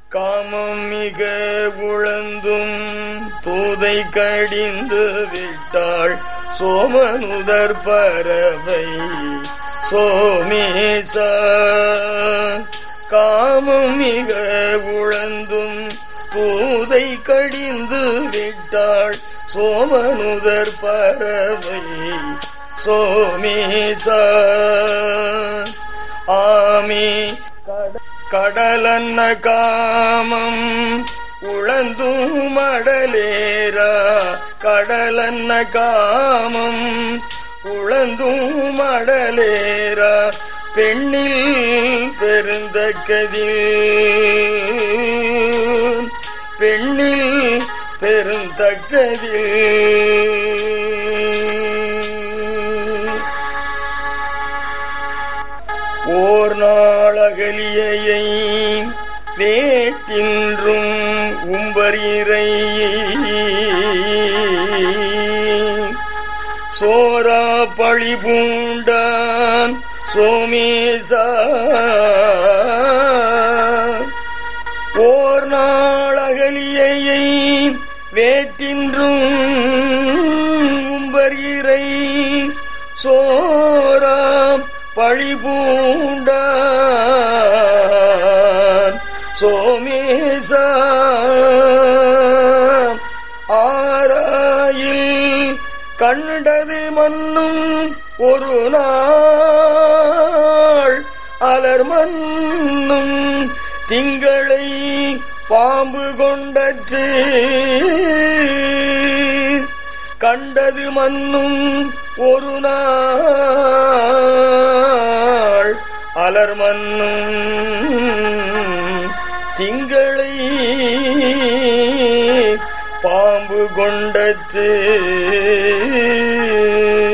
காமம் மிக உழந்தும் தூதை கடிந்து விட்டாள் சோமனுதர் பறவை சோமேச காமம் மிக உழந்தும் தூதை கடிந்து விட்டாள் சோமனுதர் பறவை சோமேச ஆமே கடலன்ன காமம் உழந்தும் மடலேரா கடலன்ன காமம் உழந்தும் மடலேரா பெண்ணில் பெருந்தக்கதில் பெண்ணில் பெருந்தக்கதில் ஓர் நாளகலியை வேட்டின்றும் உம்பரீரை சோரா பழி பூண்டான் சோமேசா ஓர் நாளகலியை வேட்டின்றும் உம்பரீரை சோராம் பழிபூண்டான் சோமேச ஆராயில் கண்டது மன்னும் ஒரு நாள் அலர் மன்னும் திங்களை பாம்பு கொண்டற்று கண்டது மன்னும் ஒரு நாள் அலர் மன்னும் திங்களை பாம்பு கொண்டற்று